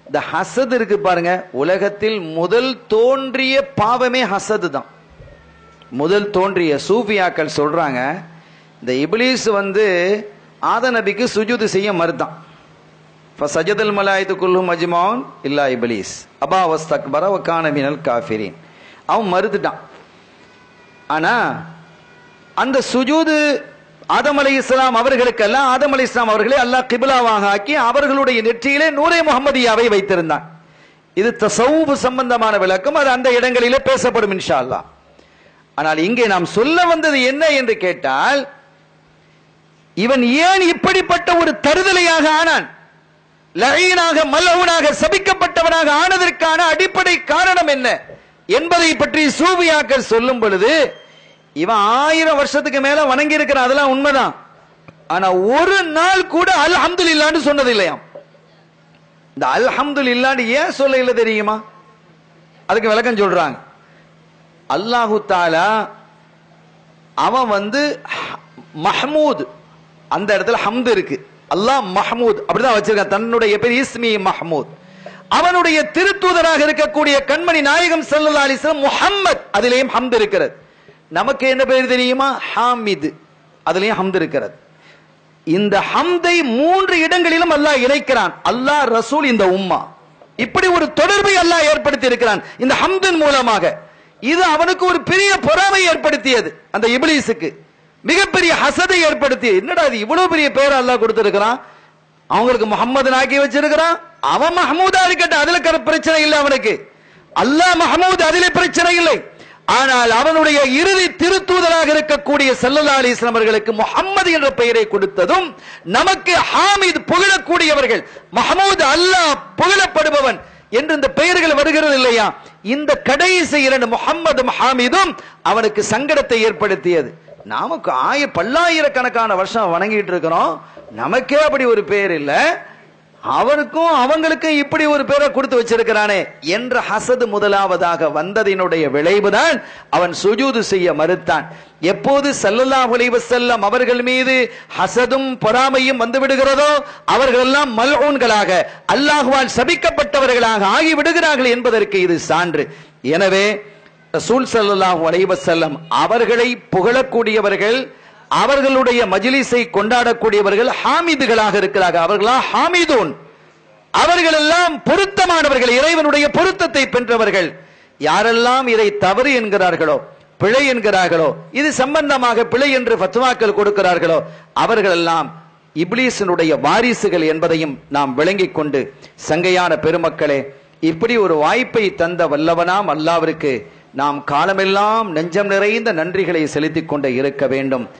இந்த ஹசத் இருக்கு பாருங்க உலகத்தில் முதல் தோன்றிய பாவமே ஹசது தான் முதல் தோன்றிய சூஃபியாக்கள் சொல்றாங்க இந்த இப்லீஸ் வந்து ஆத நபிக்கு சுஜூது செய்ய மறுத்தான் ஃபசஜதல் மலாயத்து குல்லும் அஜ்மான் இல்லா இப்லீஸ் அபா வஸ்தக்பர வக்கான மினல் காஃபிரின் அவன் மறுத்துட்டான் ஆனா அந்த சுஜூது ஆதம் அலை இஸ்லாம் அவர்களுக்கெல்லாம் ஆதம் அலை இஸ்லாம் அவர்களை அல்லாஹ் கிபிலாவாக ஆக்கி அவர்களுடைய நெற்றியிலே நூரே முகமதியாவை வைத்திருந்தான் இது தசவுபு சம்பந்தமான விளக்கம் அது அந்த இடங்களிலே பேசப்படும் இன்ஷா அல்லாஹ் ஆனால் இங்கே நாம் சொல்ல வந்தது என்ன என்று கேட்டால் இவன் ஏன் இப்படிப்பட்ட ஒரு தருதலையாக ஆனான் லயீனாக மல்லவனாக சபிக்கப்பட்டவனாக ஆனதற்கான அடிப்படை காரணம் என்ன என்பதை பற்றி சூபியாக்கள் சொல்லும் பொழுது இவன் ஆயிரம் வருஷத்துக்கு மேல வணங்கி இருக்கிறான் அதெல்லாம் உண்மைதான் ஆனா ஒரு நாள் கூட அல்ஹம்துல் இல்லான்னு சொன்னது இல்லையாம் இந்த அல்ஹம்துல் இல்லான்னு ஏன் சொல்ல இல்லை தெரியுமா அதுக்கு விளக்கம் சொல்றாங்க அல்லாஹு தாலா அவன் வந்து மஹமூத் அந்த இடத்துல ஹம்து இருக்கு அல்லாஹ் மஹமூத் அப்படிதான் வச்சிருக்கான் தன்னுடைய பேர் இஸ்மி மஹமூத் அவனுடைய திருத்தூதராக இருக்கக்கூடிய கண்மணி நாயகம் சல்லா அலிஸ்லாம் முஹம்மத் அதிலேயும் ஹம்து இருக்கிறது நமக்கு என்ன பேர் தெரியுமா ஹாமித் அதுலயும் ஹம்து இருக்கிறது இந்த ஹம்தை மூன்று இடங்களிலும் அல்லாஹ் இணைக்கிறான் அல்லாஹ் ரசூல் இந்த உம்மா இப்படி ஒரு தொடர்பை அல்லாஹ் ஏற்படுத்தி இருக்கிறான் இந்த ஹம்தின் மூலமாக இது அவனுக்கு ஒரு பெரிய பொறாமை ஏற்படுத்தியது அந்த இபிலிஸுக்கு மிகப்பெரிய ஹசதை ஏற்படுத்தி என்னடா இது இவ்வளவு பெரிய பேர் அல்லாஹ் கொடுத்திருக்கிறான் அவங்களுக்கு முகம்மது ஆக்கி வச்சிருக்கிறான் அவன் மஹமூதா இருக்கட்டும் அதுல கர- பிரச்சனை இல்லை அவனுக்கு அல்லாஹ் மஹமூத் அதிலே பிரச்சனை இல்லை ஆனால் அவனுடைய இறுதி திருத்தூதராக இருக்கக்கூடிய சல்லல்லா அலிஸ்லாம் அவர்களுக்கு முஹம்மது என்ற பெயரை கொடுத்ததும் நமக்கு ஹாமித் புகழக்கூடியவர்கள் மஹமூத் அல்லாஹ் புகழப்படுபவன் என்று இந்த பெயர்கள் வருகிறது இல்லையா இந்த கடைசி இரண்டு முஹம்மதும் ஹாமிதும் அவனுக்கு சங்கடத்தை ஏற்படுத்தியது நமக்கு ஆய பல்லாயிரக்கணக்கான வருஷம் வணங்கிட்டு இருக்கிறோம் நமக்கே அப்படி ஒரு பேர் இல்ல அவனுக்கும் அவங்களுக்கும் இப்படி ஒரு பேரை கொடுத்து வச்சிருக்கிறானே என்ற ஹசது முதலாவதாக வந்ததினுடைய விளைவுதான் அவன் சுஜூது செய்ய மறுத்தான் எப்போது ஸல்லல்லாஹு அலைஹி வஸல்லம் அவர்கள் மீது ஹசதும் பொறாமையும் வந்து விடுகிறதோ அவர்கள் எல்லாம் மல்ஊன்களாக அல்லாஹ்வால் சபிக்கப்பட்டவர்களாக ஆகி விடுகிறார்கள் என்பதற்கு இது சான்று எனவே ரசூல் ஸல்லல்லாஹு அலைஹி வஸல்லம் அவர்களை புகழக்கூடியவர்கள் அவர்களுடைய மஜ்லிஸை கொண்டாடக்கூடியவர்கள் ஹாமிதுகளாக இருக்கிறார்கள் அவர்களா ஹாமிதூன் அவர்கள் எல்லாம் பொருத்தமானவர்கள் இறைவனுடைய பொருத்தத்தை பெற்றவர்கள் யாரெல்லாம் இதை தவறு என்கிறார்களோ பிழை என்கிறார்களோ இது சம்பந்தமாக பிழை என்று ஃபத்வாக்கள் கொடுக்கிறார்களோ அவர்கள் எல்லாம் இப்லீஸினுடைய வாரிசுகள் என்பதையும் நாம் விளங்கிக் கொண்டு சங்கையான பெருமக்களே இப்படி ஒரு வாய்ப்பை தந்த வல்லவனாம் அல்லாவிற்கு நாம் காலமெல்லாம் நெஞ்சம் நிறைந்த நன்றிகளை செலுத்திக் கொண்டே இருக்க வேண்டும்